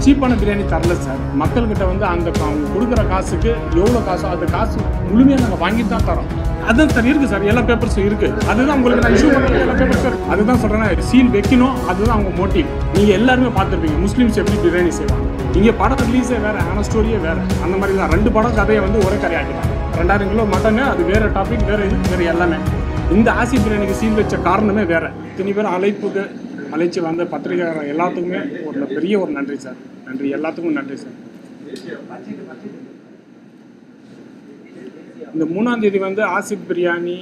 சீப்பான பிரியாணி தரல சார் மக்கள்கிட்ட வந்து அந்த கா- அவங்க கொடுக்குற காசுக்கு எவ்வளோ காசோ அந்த காசு முழுமையாக நாங்கள் வாங்கி தான் தரோம் அதான் சார் இருக்கு சார் எல்லா பேப்பர்ஸும் இருக்கு அதுதான் உங்களுக்கு நான் இஷ்யூ பண்ணுற எல்லா பேப்பர்ஸ் சார் அதுதான் சொல்கிறேன் சீல் வைக்கணும் அதுதான் அவங்க மோட்டிவ் நீங்கள் எல்லாருமே பார்த்துருப்பீங்க முஸ்லீம்ஸ் எப்படி பிரியாணி செய்வாங்க இங்கே படம் ரிலீஸே வேற ஆனால் ஸ்டோரியே வேற அந்த மாதிரி தான் ரெண்டு படம் கதையை வந்து ஒரே கதையாக்கிட்டாங்க ரெண்டாயிரம் கிலோ மட்டனு அது வேற டாபிக் வேற இது வேற எல்லாமே இந்த ஆசி பிரியாணிக்கு சீல் வச்ச காரணமே வேற இத்தனை பேர் அழைப்புக்கு அழைச்சி வந்த பத்திரிகையாளர் எல்லாத்துக்குமே ஒரு பெரிய ஒரு நன்றி சார் நன்றி எல்லாத்துக்கும் நன்றி சார் இந்த மூணாம் தேதி வந்து ஆசிப் பிரியாணி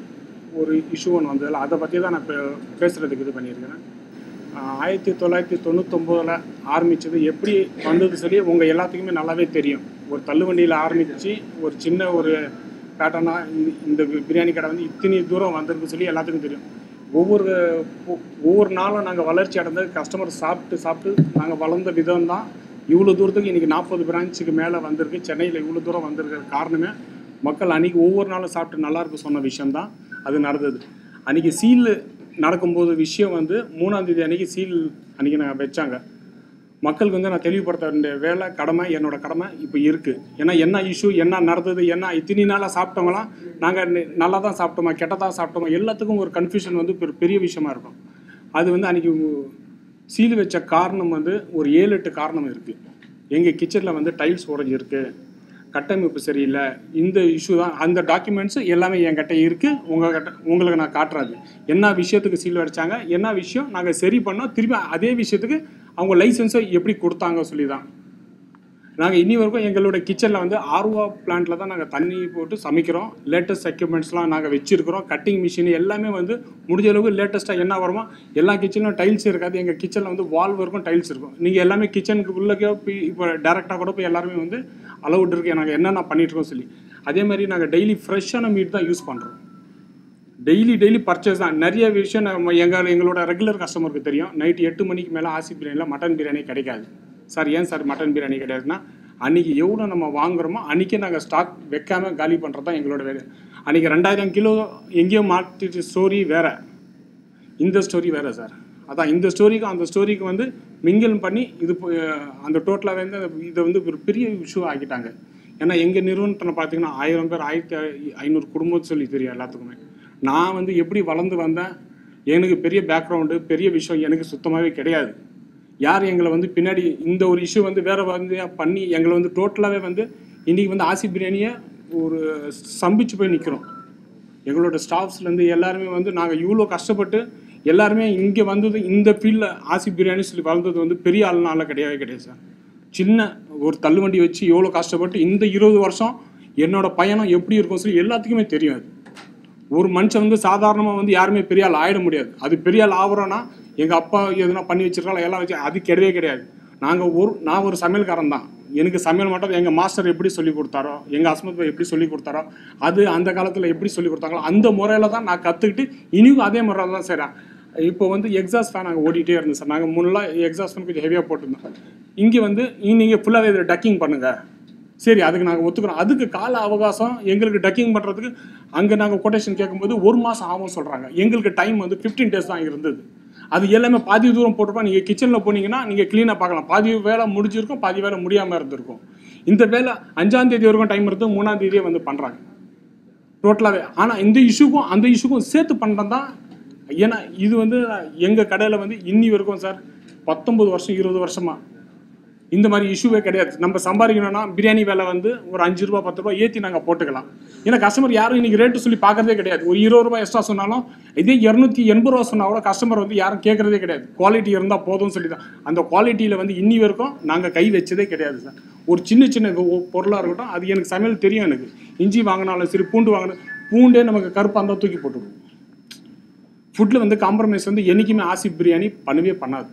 ஒரு இஷ்யூ ஒன்று வந்ததில்ல அதை பற்றி தான் நான் இப்போ பேசுகிறதுக்கு இது பண்ணியிருக்கிறேன் ஆஹ் ஆயிரத்தி தொள்ளாயிரத்தி தொண்ணூத்தொம்போதில் ஆரம்பித்தது எப்படி வந்தது சொல்லி உங்கள் எல்லாத்துக்குமே நல்லாவே தெரியும் ஒரு தள்ளுவண்டியில் ஆரம்பித்து ஒரு சின்ன ஒரு பேட்டர்னாக இந்த பிரியாணி கடை வந்து இத்தனை தூரம் வந்திருக்கு சொல்லி எல்லாத்துக்கும் தெரியும் ஒவ்வொரு ஒ- ஒவ்வொரு நாளும் நாங்கள் வளர்ச்சி அடைந்தது கஸ்டமர் சாப்பிட்டு சாப்பிட்டு நாங்கள் வளர்ந்த விதம் தான் இவ்வளோ தூரத்துக்கு இன்றைக்கி நாற்பது பிரான்ச்சுக்கு மேலே வந்திருக்கு சென்னையில் இவ்வளோ தூரம் வந்திருக்கிற காரணமே மக்கள் அன்றைக்கி ஒவ்வொரு நாளும் சாப்பிட்டு நல்லா இருக்கு சொன்ன விஷயம்தான் அது நடந்தது அன்றைக்கி சீல் நடக்கும்போது விஷயம் வந்து மூணாம் தேதி அன்றைக்கி சீல் அன்றைக்கி நான் வச்சாங்க மக்களுக்கு வந்து நான் தெளிவுபடுத்த வேண்டிய வேலை கடமை என்னோட கடமை இப்போ இருக்குது ஏன்னா என்ன இஷ்யூ என்ன நடந்தது என்ன இத்தனை நாளாக சாப்பிட்டவங்களாம் நாங்கள் நல்லா தான் சாப்பிட்டோமா கெட்டதாக சாப்பிட்டோமா எல்லாத்துக்கும் ஒரு கன்ஃபியூஷன் வந்து பெரு- பெரிய விஷயமா இருக்கும் அது வந்து அன்றைக்கி சீல் வச்ச காரணம் வந்து ஒரு ஏழு எட்டு காரணம் இருக்குது எங்கள் கிச்சனில் வந்து டைல்ஸ் உடஞ்சிருக்கு கட்டமைப்பு சரியில்லை இந்த இஷ்யூ தான் அந்த டாக்குமெண்ட்ஸ் எல்லாமே என்கிட்ட இருக்குது உங்ககிட்ட உங்களுக்கு நான் காட்டுறது என்ன விஷயத்துக்கு சீல் அடிச்சாங்க என்ன விஷயம் நாங்கள் சரி பண்ணோம் திருப்பி அதே விஷயத்துக்கு அவங்க லைசன்ஸை எப்படி கொடுத்தாங்க சொல்லி தான் நாங்கள் இனி வரைக்கும் எங்களோட கிச்சனில் வந்து ஆர்வா பிளான்ட்டில் தான் நாங்கள் தண்ணி போட்டு சமைக்கிறோம் லேட்டஸ்ட் எக்யூப்மெண்ட்ஸ்லாம் நாங்கள் வச்சுருக்கிறோம் கட்டிங் மிஷின் எல்லாமே வந்து முடிஞ்ச அளவுக்கு லேட்டஸ்ட்டாக என்ன வருமோ எல்லா கிச்சன்லையும் டைல்ஸ் இருக்காது எங்கள் கிச்சனில் வந்து வால் வரைக்கும் டைல்ஸ் இருக்கும் நீங்கள் எல்லாமே கிச்சனுக்கு உள்ளக்கே போய் இப்போ டேரெக்டாக கூட போய் எல்லாருமே வந்து அலவுட் இருக்கு நாங்கள் என்னென்ன பண்ணிட்டுருக்கோம் சொல்லி அதே மாதிரி நாங்கள் டெய்லி ஃப்ரெஷ்ஷான மீட் தான் யூஸ் பண்ணுறோம் டெய்லி டெய்லி பர்ச்சேஸ் தான் நிறைய விஷயம் நம்ம எங்கள் எங்களோட ரெகுலர் கஸ்டமருக்கு தெரியும் நைட் எட்டு மணிக்கு மேலே ஆசி பிரியாணியில் மட்டன் பிரியாணி கிடைக்காது சார் ஏன் சார் மட்டன் பிரியாணி கிடையாதுன்னா அன்றைக்கி எவ்வளோ நம்ம வாங்குறோமோ அன்றைக்கே நாங்கள் ஸ்டாக் வைக்காம காலி பண்ணுறது தான் எங்களோட வேலை அன்றைக்கி ரெண்டாயிரம் கிலோ எங்கேயோ மாட்டிட்டு ஸ்டோரி வேறு இந்த ஸ்டோரி வேறு சார் அதான் இந்த ஸ்டோரிக்கும் அந்த ஸ்டோரிக்கு வந்து மிங்கிள் பண்ணி இது போ- அந்த டோட்டலாக வந்து இதை வந்து ஒரு பெரிய இஷ்யூ ஆக்கிட்டாங்க ஏன்னா எங்கள் நிறுவனத்தில் பார்த்தீங்கன்னா ஆயிரம் பேர் ஆயிரத்தி ஐ- ஐநூறு குடும்பம் சொல்லி தெரியும் எல்லாத்துக்குமே நான் வந்து எப்படி வளர்ந்து வந்தேன் எனக்கு பெரிய பேக்ரவுண்டு பெரிய விஷயம் எனக்கு சுத்தமாகவே கிடையாது யார் எங்களை வந்து பின்னாடி இந்த ஒரு இஷ்யூ வந்து வேற வந்து பண்ணி எங்களை வந்து டோட்டலாகவே வந்து இன்றைக்கி வந்து ஆசி பிரியாணியை ஒரு சம்பிச்சு போய் நிற்கிறோம் எங்களோட ஸ்டாஃப்ஸ்லேருந்து எல்லாருமே வந்து நாங்கள் இவ்வளோ கஷ்டப்பட்டு எல்லாருமே இங்கே வந்தது இந்த ஃபீல்டில் ஆசி பிரியாணி சொல்லி வளர்ந்தது வந்து பெரிய ஆளுனால கிடையவே கிடையாது சார் சின்ன ஒரு தள்ளுவண்டி வச்சு எவ்வளோ கஷ்டப்பட்டு இந்த இருபது வருஷம் என்னோட பயணம் எப்படி இருக்கும் சொல்லி எல்லாத்துக்குமே தெரியும் அது ஒரு மனுஷன் வந்து சாதாரணமாக வந்து யாருமே பெரிய ஆள் ஆயிட முடியாது அது பெரிய ஆள் ஆகுறோன்னா எங்கள் அப்பா எதுனா பண்ணி வச்சிருக்காங்க எல்லாம் வச்சு அது கிடையவே கிடையாது நாங்கள் ஒரு நான் ஒரு சமையல்காரன் தான் எனக்கு சமையல் மட்டும் எங்கள் மாஸ்டர் எப்படி சொல்லி கொடுத்தாரோ எங்கள் ஹஸ்பண்ட் பாய் எப்படி சொல்லி கொடுத்தாரோ அது அந்த காலத்தில் எப்படி சொல்லி கொடுத்தாங்களோ அந்த முறையில் தான் நான் கற்றுக்கிட்டு இனியும் அதே முறையில் தான் செய்கிறேன் இப்போ வந்து எக்ஸாஸ்ட் ஃபேன் நாங்கள் ஓடிட்டே இருந்தோம் சார் நாங்கள் முன்னெல்லாம் எக்ஸாஸ்ட் ஃபேன் கொஞ்சம் ஹெவியாக போட்டிருந்தோம் இங்கே வந்து நீங்கள் ஃபுல்லாகவே இதில் டக்கிங் பண்ணுங்கள் சரி அதுக்கு நாங்கள் ஒத்துக்கிறோம் அதுக்கு கால அவகாசம் எங்களுக்கு டக்கிங் பண்ணுறதுக்கு அங்கே நாங்கள் கொட்டேஷன் கேட்கும்போது ஒரு மாதம் ஆகும் சொல்கிறாங்க எங்களுக்கு டைம் வந்து ஃபிஃப்டீன் டேஸ் தான் இருந்தது அது எல்லாமே பாதி தூரம் போட்டிருப்போம் நீங்கள் கிச்சனில் போனீங்கன்னா நீங்கள் க்ளீனாக பார்க்கலாம் பாதி வேலை முடிஞ்சிருக்கும் பாதி வேலை முடியாமல் இருந்திருக்கும் இந்த வேலை அஞ்சாம் தேதி வரைக்கும் டைம் இருந்து மூணாம் தேதியே வந்து பண்ணுறாங்க டோட்டலாகவே ஆனால் இந்த இஷ்யூக்கும் அந்த இஷ்யூக்கும் சேர்த்து பண்ணுறது தான் ஏன்னா இது வந்து எங்கள் கடையில் வந்து இன்னி வரைக்கும் சார் பத்தொம்பது வருஷம் இருபது வருஷமா இந்த மாதிரி இஷ்யூவே கிடையாது நம்ம சம்பாதிக்கணும்னா பிரியாணி விலை வந்து ஒரு அஞ்சு ரூபா பத்து ரூபா ஏற்றி நாங்கள் போட்டுக்கலாம் ஏன்னா கஸ்டமர் யாரும் இன்னைக்கு ரேட்டு சொல்லி பார்க்கறதே கிடையாது ஒரு இருபது ரூபாய் எக்ஸ்ட்ரா சொன்னாலும் இதே இரநூத்தி எண்பது ரூபா சொன்னா கூட கஸ்டமர் வந்து யாரும் கேட்கறதே கிடையாது குவாலிட்டி இருந்தால் போதும்னு சொல்லி தான் அந்த குவாலிட்டியில் வந்து இன்னி வரைக்கும் நாங்கள் கை வச்சதே கிடையாது சார் ஒரு சின்ன சின்ன பொருளாக இருக்கட்டும் அது எனக்கு சமையல் தெரியும் எனக்கு இஞ்சி வாங்கினாலும் சரி பூண்டு வாங்கினாலும் பூண்டே நமக்கு கருப்பாக இருந்தால் தூக்கி போட்டுருவோம் ஃபுட்டில் வந்து காம்ப்ரமைஸ் வந்து என்றைக்குமே ஆசிப் பிரியாணி பண்ணவே பண்ணாது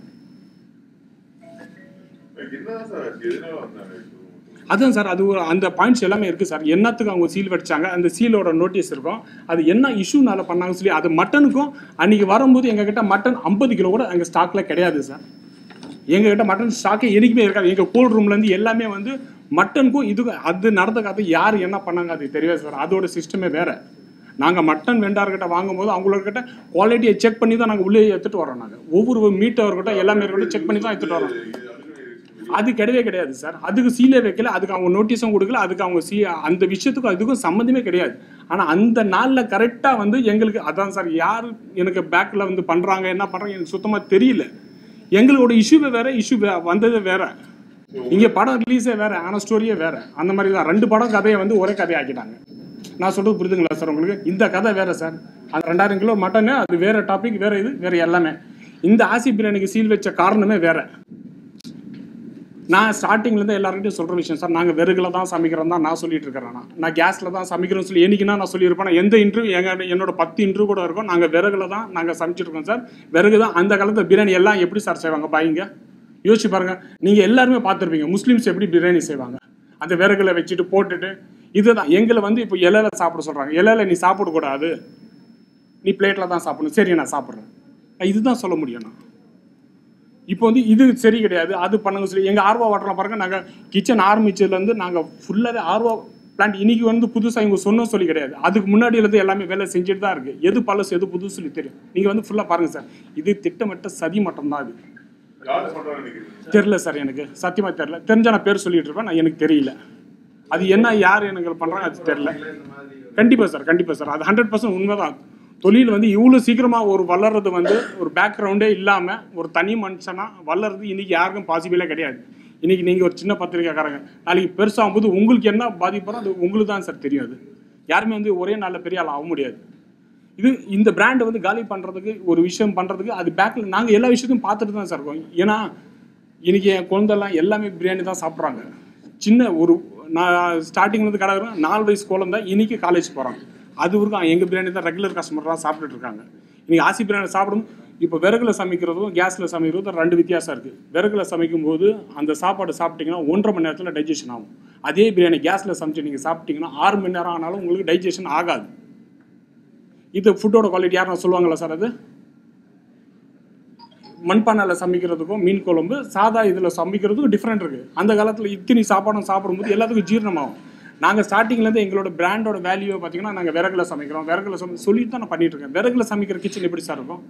என்னதான் சார் ஆச்சு எதனால வந்தாங்க இப்போ? அதான் சார் அது ஒரு அந்த பாயிண்ட்ஸ் எல்லாமே இருக்குது சார் என்னத்துக்கு அவங்க சீல் வடிச்சாங்க அந்த சீலோட நோட்டீஸ் இருக்கும் அது என்ன இஷ்யூனால பண்ணாங்க சொல்லி அது மட்டனுக்கும் அன்னைக்கு வரும்போது எங்ககிட்ட மட்டன் ஐம்பது கிலோ கூட எங்கள் ஸ்டாக்ல கிடையாது சார் எங்ககிட்ட மட்டன் ஸ்டாக்கே என்றைக்குமே இருக்காது எங்கள் கோல்ட் ரூம்லேருந்து எல்லாமே வந்து மட்டனுக்கும் இதுக்கும் அது நடந்த கதை யார் என்ன பண்ணாங்க அது தெரியாது சார் அதோட சிஸ்டமே வேற நாங்கள் மட்டன் வெண்டார்கிட்ட வாங்கும்போது அவங்கக்கிட்ட குவாலிட்டியை செக் பண்ணி தான் நாங்கள் உள்ளே எடுத்துகிட்டு வரோம் நாங்கள் ஒவ்வொரு மீட்டவர்கிட்ட எல்லாமே இருக்கட்டும் செக் பண்ணி தான் எடுத்துகிட்டு வரோம் இது அதுக்குன்னு அது கிடையவே கிடையாது சார் அதுக்கு சீலே வைக்கல அதுக்கு அவங்க நோட்டீஸும் கொடுக்கல அதுக்கு அவங்க சீ அந்த விஷயத்துக்கும் அதுக்கும் சம்மந்தமே கிடையாது ஆனால் அந்த நாளில் கரெக்டாக வந்து எங்களுக்கு அதான் சார் யார் எனக்கு பேக்கில் வந்து பண்ணுறாங்க என்ன பண்ணுறாங்க எனக்கு சுத்தமாக தெரியல எங்களோட இஷ்யூவே வேற இஷ்யூ வந்ததே வேற இங்கே படம் ரிலீஸே வேற ஆனால் ஸ்டோரியே வேற அந்த மாதிரி தான் ரெண்டு படம் கதையை வந்து ஒரே கதையை ஆக்கிட்டாங்க நான் சொல்றது புரியுதுங்களா சார் உங்களுக்கு இந்த கதை வேற சார் அந்த ரெண்டாயிரம் கிலோ மட்டனு அது வேற டாபிக் வேற இது வேற எல்லாமே இந்த ஆசி பிரியாணிக்கு சீல் வச்ச காரணமே வேற நான் ஸ்டார்டிங்லேருந்து எல்லார்கிட்டையும் சொல்கிற விஷயம் சார் நாங்கள் வெறுகுல தான் சமைக்கிறோம் தான் நான் சொல்லிட்டு இருக்கிறேன் நான். நான் கேஸில் தான் சமைக்கிறோம்னு சொல்லி என்னைக்குன்னா நான் சொல்லியிருப்பேன் எந்த இன்டர்வியூ எங்க என்னோட பத்து இன்டர்வியூ கூட இருக்கும் நாங்கள் விறகுல தான் நாங்கள் சமைச்சிருக்கோம் சார் விறகு தான் அந்த காலத்தில் பிரியாணி எல்லாம் எப்படி சார் செய்வாங்க பாய்ங்க யோசிச்சு பாருங்க நீங்கள் எல்லாருமே பார்த்துருப்பீங்க முஸ்லீம்ஸ் எப்படி பிரியாணி செய்வாங்க அந்த விறகுல வச்சுட்டு போட்டுட்டு இதுதான் எங்களை வந்து இப்போ இலையில சாப்பிட சொல்கிறாங்க இலையில நீ சாப்பிடக்கூடாது நீ பிளேட்டில் தான் சாப்பிடணும் சரி நான் சாப்பிட்றேன் இதுதான் சொல்ல முடியும் நான் இப்போ வந்து இது சரி கிடையாது அது பண்ணுங்க சொல்லி எங்கள் ஆர்வா வாட்டரில் பாருங்க நாங்கள் கிச்சன் ஆரம்பிச்சதுலேருந்து நாங்கள் ஃபுல்லாகவே ஆர்வா பிளான்ட் இன்னைக்கு வந்து புதுசாக இவங்க சொன்னோம் சொல்லி கிடையாது அதுக்கு முன்னாடி இருந்து எல்லாமே வேலை செஞ்சுட்டு தான் இருக்குது எது பழசு எது புதுசு சொல்லி தெரியும் நீங்கள் வந்து ஃபுல்லாக பாருங்கள் சார் இது திட்டமிட்ட சதி மட்டும் தான் இது யாரு பண்றாங்க நினைக்கிறீங்க தெரில சார் எனக்கு சத்தியமாக தெரில தெரிஞ்ச நான் பேர் சொல்லிட்டு இருப்பேன் நான் எனக்கு தெரியல அது என்ன யார் எனக்கு பண்ணுறாங்க அது தெரில கண்டிப்பாக சார் கண்டிப்பாக சார் அது ஹண்ட்ரட் பர்சன்ட் உண்மைதான் தொழில் வந்து இவ்வளோ சீக்கிரமாக ஒரு வளர்றது வந்து ஒரு பேக்ரவுண்டே இல்லாமல் ஒரு தனி மனுஷனாக வளர்றது இன்னைக்கு யாருக்கும் பாசிபிளே கிடையாது இன்னைக்கு நீங்கள் ஒரு சின்ன பத்திரிக்கைக்காரங்க நாளைக்கு பெருசாகும் போது உங்களுக்கு என்ன பாதிப்புறோ அது உங்களுக்கு தான் சார் தெரியும் அது யாருமே வந்து ஒரே நாளில் பெரிய ஆள் ஆக முடியாது இது இந்த பிராண்டை வந்து காலி பண்ணுறதுக்கு ஒரு விஷயம் பண்ணுறதுக்கு அது பேக்கில் நாங்கள் எல்லா விஷயத்தையும் பார்த்துட்டு தான் சார் இருக்கோம் ஏன்னா இன்னைக்கு என் குழந்தெல்லாம் எல்லாமே பிரியாணி தான் சாப்பிட்றாங்க சின்ன ஒரு நான் ஸ்டார்டிங்லேருந்து கடை இருக்கேன், நாலு வயசு குழந்தை இன்னைக்கு காலேஜ் போகிறாங்க அது வரைக்கும் எங்கள் பிரியாணி தான் ரெகுலர் கஸ்டமர் தான் சாப்பிட்டுட்டு இருக்காங்க இன்னைக்கு ஆசி பிரியாணி சாப்பிடும் இப்போ விறகுல சமைக்கிறதும் கேஸில் சமைக்கிறதும் ரெண்டு வித்தியாசம் இருக்குது விறகுல சமைக்கும் போது அந்த சாப்பாடு சாப்பிட்டீங்கன்னா ஒன்றரை மணி நேரத்தில் டைஜஷன் ஆகும் அதே பிரியாணி கேஸில் சமைச்சு நீங்கள் சாப்பிட்டீங்கன்னா ஆறு மணி நேரம் ஆனாலும் உங்களுக்கு டைஜஷன் ஆகாது இது ஃபுட்டோட குவாலிட்டி யாரும் சொல்லுவாங்களா சார் அது மண்பானையில் சமைக்கிறதுக்கும் மீன் குழம்பு சாதா இதில் சமைக்கிறதுக்கும் டிஃப்ரெண்ட் இருக்குது அந்த காலத்தில் இத்தனி சாப்பாடும் சாப்பிடும்போது எல்லாத்துக்கும் ஜீரணமாகும் நாங்கள் ஸ்டார்டிங்லேருந்து எங்களோட பிராண்டோட வேல்யூவை பார்த்தீங்கன்னா நாங்கள் விறகுல சமைக்கிறோம் விறகுல சமை சொல்லிட்டு தான் நான் பண்ணிட்டு இருக்கேன் விறகுல சமைக்கிற கிச்சன் எப்படி சார் இருக்கும்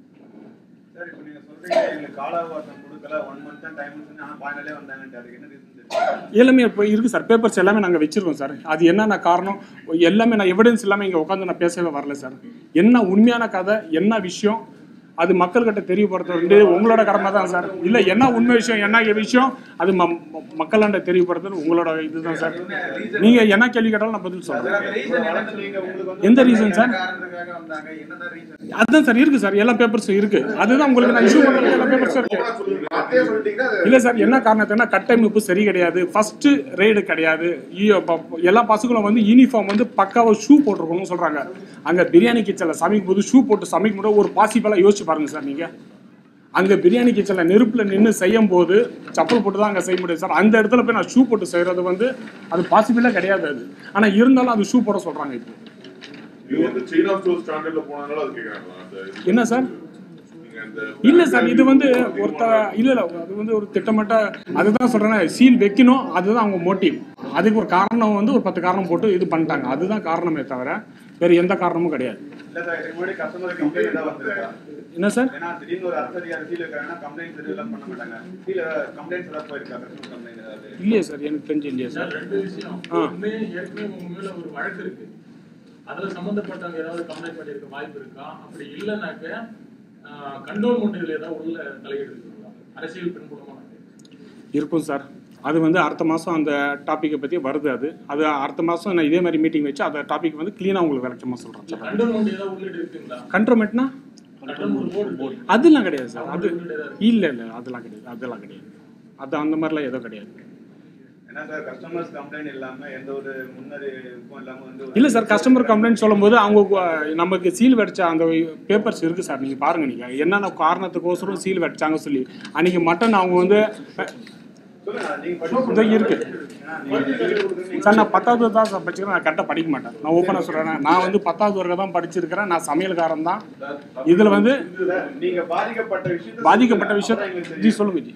சார் இப்போ நீங்க சொல்றீங்க எங்களுக்கு கால அவகாசம் கொடுக்கல ஒன் மந்த் தான் டைம் ஆனா ஃபைனலே வந்தாங்கன்ட்டு அதுக்கு என்ன ரீசன் தெரியும் எல்லாமே இப்போ இருக்குது சார் பேப்பர்ஸ் எல்லாமே நாங்கள் வச்சுருக்கோம் சார் அது என்னென்ன காரணம் எல்லாமே நான் எவிடன்ஸ் இல்லாமல் இங்கே உட்காந்து நான் பேசவே வரல சார் என்ன உண்மையான கதை என்ன விஷயம் அது மக்கள்கிட்ட தெரியப்படுத்த வேண்டியது உங்களோட கடமை தான் சார் இல்லை என்ன உண்மை விஷயம் என்ன விஷயம் அது ம ம- மக்களாண்ட தெரியப்படுத்துறது உங்களோட இதுதான் சார் நீங்கள் என்ன கேள்வி கேட்டாலும் நான் பதில் சொல்கிறேன் அந்த ரீசன் என்னன்னு நீங்க உங்களுக்கு வந்து எந்த reason, sir? காரணத்துக்காக வந்தாங்க என்னதான் ரீசன் அதுதான் சார் இருக்குது சார் எல்லா பேப்பர்ஸும் இருக்குது அதுதான் உங்களுக்கு நான் இஷ்யூ பண்ணுறது எல்லா பேப்பர்ஸும் இருக்குது ஓவரா சொல்லுங்க அப்படியே சொல்லிட்டீங்கன்னா அது இல்ல சார் என்ன காரணத்துனா கட்டமைப்பு சரி கிடையாது ஃபர்ஸ்ட் ரெய்டு கிடையாது ஈ- ப- எல்லா பசங்களும் வந்து யூனிஃபார்ம் வந்து பக்காவா ஷூ போட்டிருக்கணும்னு சொல்றாங்க அங்க பிரியாணி கிச்சன்ல சமைக்கும் போது ஷூ போட்டு சமைக்கும் போது ஒரு பாசிபிளா யோசிச்சு பாருங்க சார் நீங்க அங்க பிரியாணி கிச்சன்ல நெருப்புல நின்று செய்யும் போது செப்பல் போட்டு தான் அங்க செய்ய முடியும் சார் அந்த இடத்துல போய் நான் ஷூ போட்டு செய்யறது வந்து அது பாசிபிளா கிடையாது அது ஆனா இருந்தாலும் அது ஷூ போட சொல்றாங்க இப்போ நீங்க இந்த சீனா ஸ்டோர் ஸ்டாண்டர்ட்ல போனதுனால அது கேக்குறாங்களா அந்த இது- என்ன சார் நீங்க அந்த இல்ல சார் இது வந்து ஒருத்த இல்ல இல்ல அது வந்து ஒரு திட்டமிட்ட அதுதான் சொல்றேன் சீல் வைக்கணும் அதுதான் அவங்க மோட்டிவ் அதுக்கு ஒரு காரணம் வந்து ஒரு பத்து காரணம் போட்டு இது பண்ணிட்டாங்க அதுதான் காரணமே தவிர வேற எந்த காரணமும் கிடையாது இல்ல சார் இதுக்கு முன்னாடி கஸ்டமர் கம்ப்ளைண்ட் ஏதாவது வந்திருக்கா என்ன சார் ஏன்னா திடீர்னு ஒரு அரசு அதிகாரி ஃபீல் இருக்காங்கன்னா கம்ப்ளைண்ட் எல்லாம் பண்ண மாட்டாங்க ஃபீல் கம்ப்ளைண்ட்ஸ் ஏதாவது போயிருக்கா கஸ்டமர் கம்ப்ளைண்ட் ஏதாவது இல்லையே சார் எனக்கு தெரிஞ்சு இல்லையே சார் சார் ரெண்டு விஷயம் ஆ. ஒண்ணு ஏற்கனவே உங்க மேல ஒரு வழக்கு இருக்கு அதுல சம்பந்தப்பட்டவங்க ஏதாவது கம்ப்ளைண்ட் பண்ணிருக்க வாய்ப்பு இருக்கா அப்படி இல்லைனாக்க கண்டோன்மெண்ட் இதுல ஏதாவது உள்ள தலையீடு இருக்குங்களா அரசியல் பின்புலமா இருக்கும் சார் அது வந்து அடுத்த மாதம் அந்த டாப்பிக்கை பற்றி வருது அது அது அடுத்த மாதம் நான் இதே மாதிரி மீட்டிங் வச்சு அந்த டாபிக் வந்து க்ளீனாக உங்களுக்கு விளக்கமாக சொல்கிறேன் சார் கண்டோன்மெண்ட் ஏதாவது உள்ளீடு இருக்குங்களா கண்ட்ரோமெண்ட்னா கண்டோன்மெண்ட் போர்டு அதெல்லாம் கிடையாது சார் அது இல்லை இல்லை அதெல்லாம் கிடையாது அதெல்லாம் கிடையாது அது அந்த மாதிரிலாம் எதுவும் கிடையாது ஏன்னா சார் கஸ்டமர்ஸ் கம்ப்ளைண்ட் இல்லாம எந்த ஒரு முன்னறிவிப்பும் இல்லாம வந்து ஒரு- இல்லை சார் கஸ்டமர் கம்ப்ளைண்ட் சொல்லும்போது அவங்க கு- நமக்கு சீல் வடிச்ச அந்த பேப்பர்ஸ் இருக்குது சார் நீங்கள் பாருங்கள் நீங்கள் என்னென்ன காரணத்துக்கோசரம் சீல் வடிச்சாங்க சொல்லி அன்றைக்கி மட்டன் அவங்க வந்து சொல்லுங்க நீங்க படிச்சு இதோ இருக்கு ஏன்னா நீங்க சார் நான் பத்தாவது தான் சார் படிச்சிருக்கேன் நான் கரெக்டாக படிக்க மாட்டேன் நான் ஓப்பனாக சொல்கிறேன் நான் வந்து பத்தாவது வரைக்கும் தான் படிச்சிருக்கிறேன் நான் சமையல்காரன் தான் இதில் வந்து சார், நீங்க பாதிக்கப்பட்ட விஷயத்தை பாதிக்கப்பட்ட சொல்லுங்க. விஷயம் அப்பதான் எங்களுக்கு ஜி தெரியும். சொல்லுங்க ஜி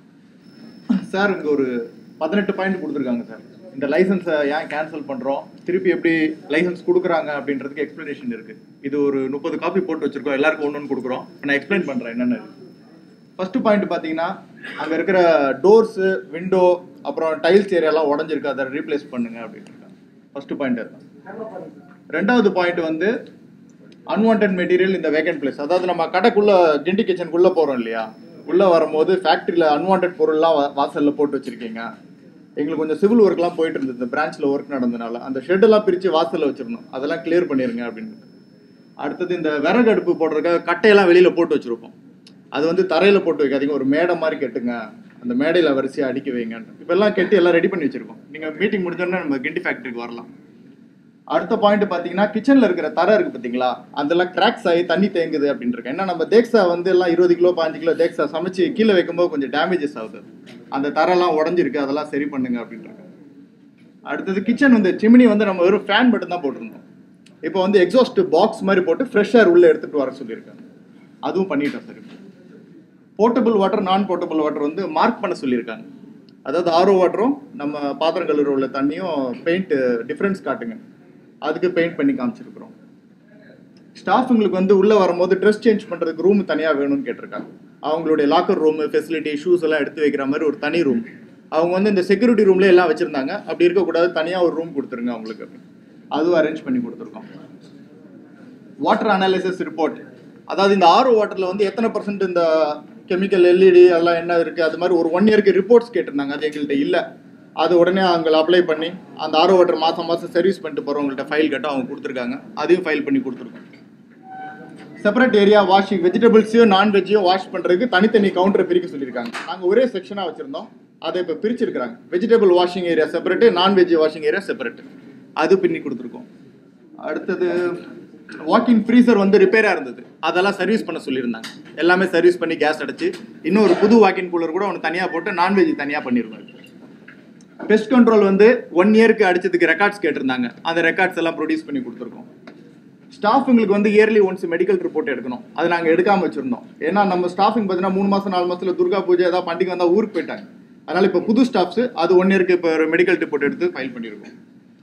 சார் இங்கே ஒரு பதினெட்டு பாயிண்ட் கொடுத்துருக்காங்க சார் இந்த லைசன்ஸை ஏன் கேன்சல் பண்ணுறோம் திருப்பி எப்படி லைசன்ஸ் கொடுக்குறாங்க அப்படின்றதுக்கு எக்ஸ்ப்ளனேஷன் இருக்குது இது ஒரு முப்பது காப்பி போட்டு வச்சுருக்கோம் எல்லாருக்கும் ஒன்று ஒன்று கொடுக்குறோம் இப்ப நான் எக்ஸ்பிளைன் பண்ணுறேன் என்னென்ன ஃபர்ஸ்ட் பாயிண்ட் பார்த்தீங்கன்னா அங்கே இருக்கிற டோர்ஸு விண்டோ அப்புறம் டைல்ஸ் ஏரியாலாம் உடஞ்சிருக்கு அதை ரீப்ளேஸ் பண்ணுங்க அப்படின்னு இருக்காங்க ஃபர்ஸ்ட் பாயிண்ட் அதுதான் ரெண்டாவது பாயிண்ட் வந்து அன்வான்ட் மெட்டீரியல் இந்த வேகன்ட் பிளேஸ் அதாவது நம்ம கடைக்குள்ள கிண்டி கிச்சனுக்குள்ள போறோம் இல்லையா உள்ள வரும்போது ஃபேக்டரியில அன்வான்ட் பொருள்லாம் வா- வாசல்ல போட்டு வச்சிருக்கீங்க எங்களுக்கு கொஞ்சம் சிவில் ஒர்க்லாம் போயிட்டு இருந்தது இந்த பிரான்ச்ல ஒர்க் நடந்தனால அந்த ஷெட் எல்லாம் பிரிச்சு வாசல்ல வச்சிருந்தோம் அதெல்லாம் கிளியர் பண்ணிருங்க அப்படின்னு அடுத்தது இந்த விறகு அடுப்பு போடுறதுக்காக கட்டையெல்லாம் வெளியில போட்டு வச்சிருப்போம் அது வந்து தரையில போட்டு வைக்காதீங்க ஒரு மேடை மாதிரி கட்டுங்க அந்த மேடையில வரிசையா அடிக்க வைங்க இப்பெல்லாம் கட்டி எல்லாம் ரெடி பண்ணி வச்சிருக்கோம் நீங்க மீட்டிங் முடிஞ்சோடனே நம்ம கிண்டி ஃபேக்டரிக்கு வரலாம் அடுத்த பாயிண்ட் பாத்தீங்கன்னா கிச்சன்ல இருக்கிற தரை இருக்கு பாத்தீங்களா அதெல்லாம் கிராக்ஸ் ஆகி தண்ணி தேங்குது அப்படின்னு இருக்கு ஏன்னா நம்ம தேக்ஸா வந்து எல்லாம் இருபது கிலோ பாஞ்சு கிலோ தேக்ஸா சமைச்சு கீழே வைக்கும்போது கொஞ்சம் டேமேஜஸ் ஆகுது அந்த தரெல்லாம் உடஞ்சிருக்கு அதெல்லாம் சரி பண்ணுங்க அப்படின்னு இருக்கு அடுத்தது கிச்சன் வந்து சிமினி வந்து நம்ம வெறும் ஃபேன் மட்டும் தான் போட்டிருந்தோம் இப்போ வந்து எக்ஸாஸ்ட் பாக்ஸ் மாதிரி போட்டு ஃப்ரெஷ் ஏர் உள்ள எடுத்துட்டு வர சொல்லியிருக்காங்க அதுவும் பண்ணிட்டோம் சரி போர்ட்டபிள் வாட்டர் நான் போர்ட்டபிள் வாட்டர் வந்து மார்க் பண்ண சொல்லியிருக்காங்க அதாவது ஆர்ஓ வாட்டரும் நம்ம பாத்திரம் கழுவுற உள்ள தண்ணியும் பெயிண்ட் டிஃப்ரென்ஸ் காட்டுங்க அதுக்கு பெயிண்ட் பண்ணி காமிச்சிருக்கிறோம் ஸ்டாஃபுங்களுக்கு வந்து உள்ள வரும்போது ட்ரெஸ் சேஞ்ச் பண்றதுக்கு ரூம் தனியா வேணும்னு கேட்டிருக்காங்க அவங்களுடைய லாக்கர் ரூம் ஃபெசிலிட்டி ஷூஸ் எல்லாம் எடுத்து வைக்கிற மாதிரி ஒரு தனி ரூம் அவங்க வந்து இந்த செக்யூரிட்டி ரூம்ல எல்லாம் வச்சிருந்தாங்க அப்படி இருக்கக்கூடாது தனியா ஒரு ரூம் கொடுத்துருங்க அவங்களுக்கு அப்படின்னு. அதுவும் அரேஞ்ச் பண்ணி கொடுத்துருக்கோம் வாட்டர் அனாலிசிஸ் ரிப்போர்ட் அதாவது இந்த ஆர்ஓ வாட்டர்ல வந்து எத்தனை பர்சன்ட் இந்த கெமிக்கல் எல்இடி அதெல்லாம் என்ன இருக்கு அது மாதிரி ஒரு ஒன் இயர்க்கு ரிப்போர்ட்ஸ் கேட்டிருந்தாங்க அது எங்கள்கிட்ட இல்லை அது உடனே அவங்க அப்ளை பண்ணி அந்த ஆர்ஓ வாட்டர் மாசம் மாசம் சர்வீஸ் பண்ணிட்டு போறவங்கள்ட்ட ஃபைல் கேட்டால் அவங்க கொடுத்துருக்காங்க அதையும் ஃபைல் பண்ணி கொடுத்துருக்கோம் செப்பரேட் ஏரியா வாஷிங் வெஜிடபிள்ஸையும் நான்வெஜ்ஜையும் வாஷ் பண்றதுக்கு தனித்தனி கவுண்டரை பிரிக்க சொல்லியிருக்காங்க நாங்க ஒரே செக்ஷனா வச்சிருந்தோம் அதை இப்போ பிரிச்சிருக்காங்க vegetable washing area separate non-veg washing area separate அது பின்னி கொடுத்துருக்கோம் அடுத்தது வாக்கிங் ஃப்ரீசர் வந்து ரிப்பேரா இருந்தது அதெல்லாம் சர்வீஸ் பண்ண சொல்லியிருந்தாங்க எல்லாமே சர்வீஸ் பண்ணி கேஸ் அடைச்சு இன்னும் ஒரு புது வாக்கின் கூலர் கூட ஒன்று தனியாக போட்டு நான்வெஜ் தனியாக பண்ணிருக்கோம் பெஸ்ட் கண்ட்ரோல் வந்து ஒன் இயருக்கு அடிச்சதுக்கு ரெக்கார்ட்ஸ் கேட்டிருந்தாங்க அந்த ரெக்கார்ட்ஸ் எல்லாம் ப்ரொடியூஸ் பண்ணி கொடுத்துருக்கோம் ஸ்டாஃபுங்களுக்கு வந்து இயர்லி ஒன்ஸ் மெடிக்கல் ரிப்போர்ட் எடுக்கணும் அது நாங்கள் எடுக்காம வச்சிருந்தோம் ஏன்னா நம்ம ஸ்டாஃபிங் பார்த்தீங்கன்னா மூணு மாசம் நாலு மாசத்துல துர்கா பூஜை ஏதாவது பண்டிகை வந்தால் ஊருக்கு போயிட்டாங்க அதனால இப்போ புது ஸ்டாஃப்ஸ் அது ஒன் இயருக்கு இப்போ மெடிக்கல் ரிப்போர்ட் எடுத்து ஃபைல் பண்ணியிருக்கோம்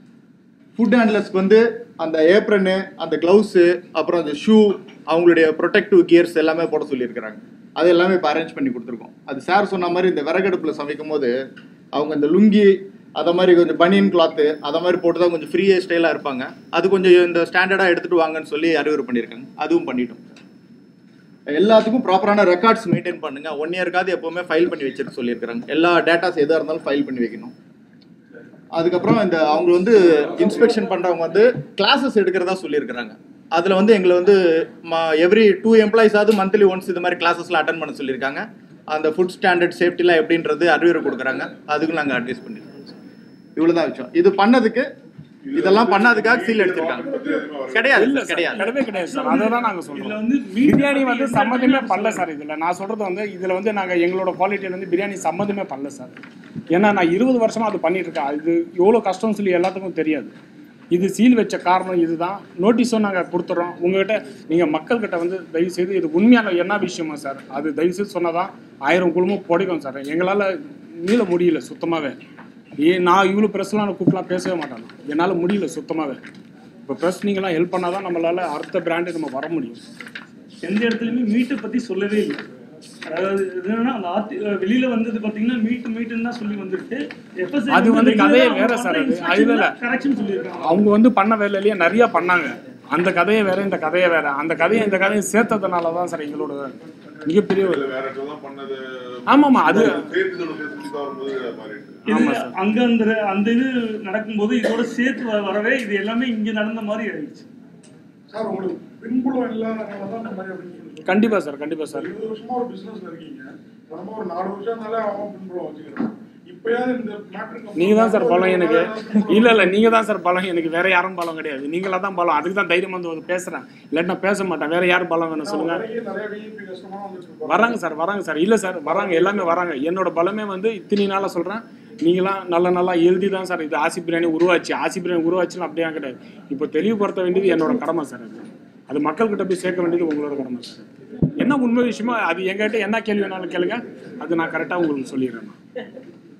ஃபுட் ஹேண்ட்லர்ஸ்க்கு வந்து அந்த ஏப்ரனு அந்த க்ளவுஸு அப்புறம் அந்த ஷூ அவங்களுடைய ப்ரொடெக்டிவ் கியர்ஸ் எல்லாமே போட சொல்லியிருக்கிறாங்க அது எல்லாமே இப்போ அரேஞ்ச் பண்ணி கொடுத்துருக்கோம் அது சார் சொன்ன மாதிரி இந்த விறகடுப்பில் சமைக்கும் போது அவங்க இந்த லுங்கி அதை மாதிரி கொஞ்சம் பனியன் கிளாத்து அதை மாதிரி போட்டு தான் கொஞ்சம் ஃப்ரீ ஸ்டைலாக இருப்பாங்க அது கொஞ்சம் இந்த ஸ்டாண்டர்டாக எடுத்துகிட்டு வாங்கன்னு சொல்லி அறிவுரை பண்ணியிருக்காங்க அதுவும் பண்ணிட்டோம் எல்லாத்துக்கும் ப்ராப்பரான ரெக்கார்ட்ஸ் மெயின்டைன் பண்ணுங்க ஒன் இயர்க்காவது எப்பவுமே ஃபைல் பண்ணி வச்சிருக்க சொல்லியிருக்காங்க எல்லா டேட்டாஸ் எதாக இருந்தாலும் ஃபைல் பண்ணி வைக்கணும் அதுக்கப்புறம் இந்த அவங்க வந்து இன்ஸ்பெக்ஷன் பண்றவங்க வந்து கிளாஸஸ் எடுக்கிறதா சொல்லியிருக்கிறாங்க அதுல வந்து எங்களை வந்து எவ்ரி டூ எம்ப்ளாயிஸாவது மந்த்லி ஒன்ஸ் இது மாதிரி கிளாஸஸ்லாம் அட்டன் பண்ண சொல்லியிருக்காங்க அந்த ஃபுட் ஸ்டாண்டர்ட் சேஃப்டிலாம் எப்படின்றது அறிவுரை கொடுக்குறாங்க அதுக்கும் நாங்கள் அட்வைஸ் பண்ணிருக்கோம் இவ்வளவுதான் விஷயம் இது பண்ணதுக்கு இதெல்லாம் பண்ணதுக்காக சீல் எடுத்திருக்காங்க கிடையாது இல்ல sir, சார் கிடையாது கிடையவே கிடையாது சார் அதை தான் நாங்கள் இதுல சொல்றோம் வந்து மீட் பிரியாணி வந்து சம்மந்தமே பண்ணல சார் இதில் நான் சொல்றது வந்து இதில் வந்து நாங்கள் எங்களோட குவாலிட்டியில் வந்து பிரியாணி சம்மந்தமே பண்ணல சார் ஏன்னா நான் இருபது வருஷமா அது பண்ணிட்டு இருக்கேன் இது எவ்வளோ கஷ்டம்னு சொல்லி எல்லாத்துக்கும் தெரியாது இது சீல் வச்ச காரணம் இதுதான் நோட்டீஸும் நாங்கள் கொடுத்துறோம் உங்ககிட்ட நீங்கள் மக்கள்கிட்ட வந்து தயவு செய்து இது உண்மையான என்ன விஷயமா சார் அது தயவு செய்து சொன்னாதான் ஆயிரம் குழுமம் பிடிக்கும் சார் எங்களால் மீள முடியல சுத்தமாகவே ஏ நான் இவ்வளோ ப்ரெஸ்லாம் நான் கூப்பிடலாம் பேசவே மாட்டேன் என்னால் முடியல சுத்தமாகவே இப்போ ப்ரெஸ் நீங்களாம் ஹெல்ப் பண்ணால் தான் நம்மளால் அடுத்த பிராண்டு நம்ம வர முடியும் எந்த இடத்துலயுமே மீட்டை பத்தி சொல்லவே இல்லை அதாவது இது என்னன்னா அந்த ஆர்டி வெளியில வந்தது பாத்தீங்கன்னா மீட்டு மீட்டுன்னு தான் சொல்லி வந்துருக்கு FSI அது வந்து regular கதையே அவங்க வேற பண்ற சார் அது. instruction அது இல்ல. தான் correction சொல்லியிருக்காங்க அவங்க வந்து பண்ண வேலையிலேயே நிறைய பண்ணாங்க அந்த கதையை வேற இந்த கதையை வேற அந்த கதையை இந்த கதையை சேர்த்ததுனால தான் சார் எங்களோட மிகப்பெரிய ஒரு இல்ல வேற இடத்துல தான் பண்ணது ஆமாமா அது சேர்த்து இதோட ஃபெசிலிட்டி வரும்போது மாறிடுச்சு இது ஆமா சார். அங்க அந்த அந்த இது நடக்கும்போது இதோட சேர்த்து வ- வரவே இது எல்லாமே இங்க நடந்த மாதிரி ஆயிடுச்சு சார் உங்களுக்கு பின்புலம் இல்லாதனால தான் இந்த மாதிரி அப்படின்னு சொல்லி சொல்றேன். கண்டிப்பா சார் கண்டிப்பா சார் இருபது வருஷமா ஒரு பிசினஸ்ல இருக்கீங்க நம்ம ஒரு நாலு வருஷம்னாலே அவன் பின்புலம் வச்சுக்கிறோம் இப்பயாவது இந்த மேட்ருக்கு நீங்க தான் சார் பலம் எனக்கு இல்ல இல்ல நீங்க தான் சார் பலம் எனக்கு வேற யாரும் பலம் கிடையாது நீங்களா தான் பலம் அதுக்கு தான் தைரியம் வந்து வந்து பேசுறேன் இல்லாட்டி நான் பேச மாட்டேன் வேற யாரும் பலம் வேணும் சொல்லுங்க நிறைய நிறைய விஐபி கஸ்டமர் வந்துட்டு வராங்க சார் வராங்க சார் இல்ல சார் வராங்க எல்லாமே வராங்க என்னோட பலமே வந்து இத்தனை நாளா சொல்றேன் நீங்களாம் நல்ல நல்லா எழுதி தான் சார் இது ஆசி பிரியாணி உருவாச்சு ஆசி பிரியாணி உருவாச்சுன்னு அப்படியே கிடையாது இப்போ தெளிவுபடுத்த வேண்டியது என்னோட கடமை சார் அது அது மக்கள்கிட்ட போய் சேர்க்க வேண்டியது உங்களோட கடமை சார் என்ன உண்மை விஷயமோ அது எங்கிட்ட என்ன கேள்வி வேணாலும் கேளுங்க அது நான் கரெக்டாக உங்களுக்கு சொல்லிடுறேன் நான்.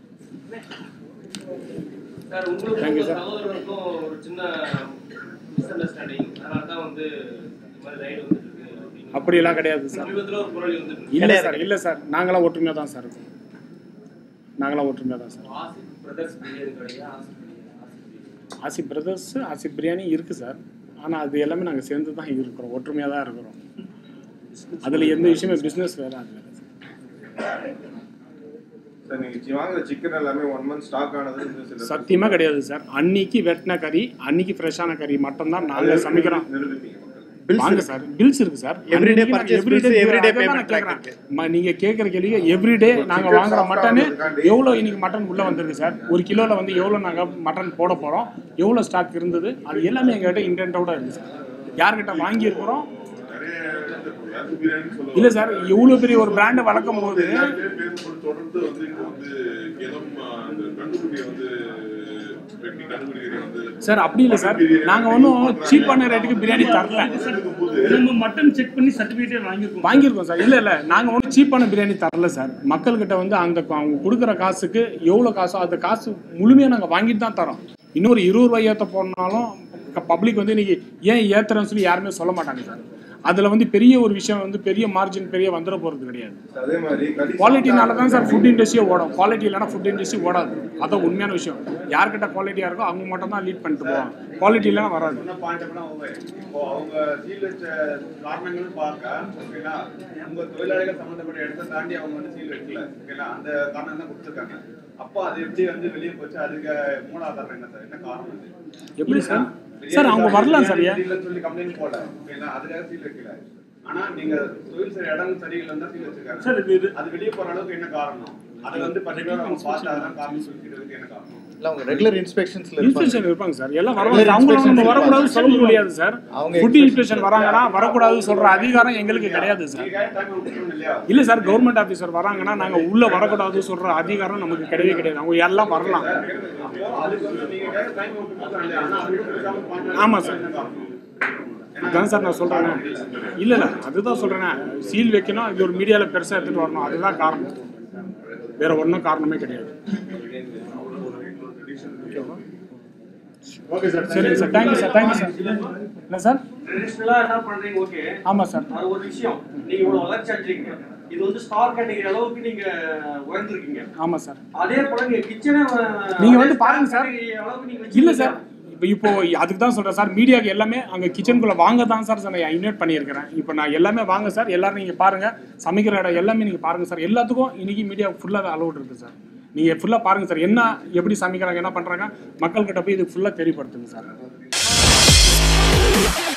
சார் உங்களுக்கு Thank you, உங்க sir. சகோதரருக்கும் ஒரு சின்ன மிஸ் அண்டர்ஸ்டாண்டிங் அதனால தான் வந்து இந்த மாதிரி ரைடு வந்துருக்கு அப்படின்னு அப்படியெல்லாம் கிடையாது சார் சமீபத்துல ஒரு குரல் இருந்துட்டு இல்லை சார் இல்லை சார் நாங்களாம் ஒற்றுமையாக தான் சார் இருக்கோம் நாங்களாம் ஒற்றுமையாக தான் சார் ஆசிப் பிரதர்ஸ் பிரியாணி கடையா ஆசிப் பிரியாணி ஆசிப் பிரியாணி ஆசிப் பிரதர்ஸ் ஆசிப் பிரியாணி இருக்குது சார் ஆனால் அது எல்லாமே நாங்கள் சேர்ந்து தான் இருக்கிறோம் ஒற்றுமையாக தான் இருக்கிறோம் அதில் எந்த விஷயமே பிஸ்னஸ் வேறு அது வேறு சார் நீங்க வாங்குற சிக்கன் எல்லாமே ஒன் மந்த் ஸ்டாக் ஆனது இந்த சில சத்தியமாக கிடையாது சார் அன்னைக்கு வெட்டின கறி அன்னைக்கு ஃப்ரெஷ்ஷான கறி மட்டும் தான் நாங்கள் சமைக்கிறோம் நிரூபிப்பீங்க மக்கள் Bills வாங்க சார் பில்ஸ் இருக்கு சார் Everyday அன்னைக்கு purchase everyday bills, everyday அதான் நான் payment track கேக்குறேன். ம- நீங்க கேக்குற கேள்வி எவ்ரிடே நாங்க chicken வாங்குற soft மட்டனு ஆகுறதுக்காண்டி. எவ்வளவு இன்னைக்கு மட்டன் உள்ள வந்திருக்கு சார் ஒரு கிலோல வந்து எவ்வளவு நாங்க மட்டன் போட போறோம் எவ்வளவு ஸ்டாக் இருந்தது அது எல்லாமே எங்ககிட்ட இன்டென்ட்டோட இருக்கு சார் யார்கிட்ட வாங்கி இருக்கிறோம் நிறைய இந்த வேறு பிரியாணி சொல்ல இல்ல சார் இவ்வளவு பெரிய ஒரு பிராண்ட் வளர்க்கும் போது எல்லாருமே பேசப்பட்டு தொடர்ந்து வந்து இப்போ வந்து எதம் அந்த கண்டுபிடியை வந்து வெட்டி கண்டுபிடிக்கிறது வந்து சார் அப்படி இல்லை சார் நாங்க ஒன்றும் சீப்பான ரேட்டுக்கு பிரியாணி தரல நம்ம மட்டன் செக் பண்ணி சர்டிஃபிகேட் வாங்கியிருக்கோம் வாங்கியிருக்கோம் சார் இல்லை இல்லை நாங்கள் ஒன்றும் சீப்பான பிரியாணி தரல சார் மக்கள்கிட்ட வந்து அந்த க- அவங்க கொடுக்குற காசுக்கு எவ்வளோ காசோ அந்த காசு முழுமையாக நாங்கள் வாங்கிட்டு தான் தரோம் இன்னொரு இருபது ரூபாய் ஏற்ற போனாலும் பப்ளிக் வந்து இன்னைக்கு ஏன் ஏற்றுறேன்னு சொல்லி யாருமே சொல்ல மாட்டாங்க சார் அதில் வந்து பெரிய ஒரு விஷயம் வந்து பெரிய மார்ஜின் பெரிய வந்துட போகிறது கிடையாது அதே மாதிரி கறி குவாலிட்டினால தான் சார் ஃபுட் இண்டஸ்ட்ரியே ஓடும் குவாலிட்டி இல்லைனா ஃபுட் இண்டஸ்ட்ரி ஓடாது அதான் உண்மையான விஷயம் யார்கிட்ட குவாலிட்டியாக இருக்கோ அவங்க மட்டும் தான் லீட் பண்ணிட்டு போவாங்க குவாலிட்டி இல்லைனா வராது சொன்ன பாயிண்ட் அப்படின்னா ஓகே இப்போ அவங்க சீல் வச்ச காரணங்கள்னு பார்க்க ஓகேங்களா உங்க தொழிலாளிகள் சம்பந்தப்பட்ட இடத்தை தாண்டி அவங்க வந்து சீல் வைக்கல ஓகேங்களா அந்த காரணம் தான் கொடுத்துருக்காங்க அப்போ அது எப்படி வந்து வெளியே போச்சு அதுக்கு மூலாதாரம் என்ன சார் என்ன காரணம் அது எப்படி சார் சார் அவங்க வரலாம் சார் ஏன் இல்லைன்னு சொல்லி கம்ப்ளைண்ட் போட ஓகேங்களா அதுக்காக சீல் வைக்கல ஆனா நீங்க தொழில் செய்யற இடம் சரியில்லைன்னு தான் சீல் வச்சிருக்காங்க சார் இது இது- அது வெளியே போற அளவுக்கு என்ன காரணம் அதை வந்து பர்டிகுலர் அவங்க பார்த்து அதான் காரணம் சொல்லிக்கிறதுக்கு என்ன காரணம் இல்ல அவங்க ரெகுலர் இன்ஸ்பெக்ஷன்ஸ்ல இருப்பாங்க இன்ஸ்பெக்ஷன் இருப்பாங்க சார் எல்லாம் வருவாங்க அவங்களும் நம்ம வரக்கூடாது சொல்ல முடியாது சார் அவங்க ஃபுட் இன்ஸ்பெக்ஷன் வராங்கன்னா வரக்கூடாது சொல்ற அதிகாரம் எங்களுக்கு கிடையாது சார் நீங்க டைம் கொடுக்கணும் இல்லையா இல்ல சார் கவர்மெண்ட் ஆபீசர் வராங்கன்னா நாங்க உள்ள வரக்கூடாது சொல்ற அதிகாரம் நமக்கு கிடையவே கிடையாது அவங்க எல்லாம் வரலாம் அப்போ அதுக்கு வந்து நீங்க கேட்க டைம் கொடுக்கணும் இல்லையா ஆனா அதுக்கு கொடுக்காம பண்ண ஆமா சார். என்ன காரணம் அதான் சார் நான் சொல்றேன் இல்ல இல்ல அதுதான் சொல்றேன் சீல் வைக்கணும் இது ஒரு மீடியால பெருசா எடுத்துட்டு வரணும் அதுதான் காரணம் வேற ஒன்றும் காரணமே கிடையாது ஓகே சார் சரிங்க sir thank you sir thank you sir என்ன சார் ட்ரெடிஷ்னலா என்ன பண்றீங்க ஓகே ஆமா சார் அது ஒரு விஷயம் நீங்க இவ்வளவு வளர்ச்சி அடைஞ்சிருக்கீங்க இது வந்து ஸ்டார் கேட்டகரி அளவுக்கு நீங்க உயர்ந்திருக்கீங்க ஆமா சார் அதே போல நீங்க கிச்சனே நீங்க வந்து பாருங்க சார். அளவுக்கு நீங்க இல்ல வச்சிருக்கீங்க. சார் இப்போ இப்போ அதுக்கு தான் சொல்றேன் சார் மீடியாக்கு எல்லாமே அங்க கிச்சனுக்குள்ள வாங்க தான் சார் நான் இன்வைட் பண்ணியிருக்கிறேன் இப்போ நான் எல்லாமே வாங்க சார் எல்லாரும் நீங்க பாருங்க சமைக்கிற இடம் எல்லாமே நீங்க பாருங்க சார் எல்லாத்துக்கும் இன்னைக்கு மீடியா ஃபுல்லாக அலோட் இருக்கு சார் நீங்க ஃபுல்லா பாருங்க சார் என்ன எப்படி சமைக்கிறாங்க என்ன பண்றாங்க மக்கள்கிட்ட போய் இது ஃபுல்லா தெரியப்படுத்துங்க சார்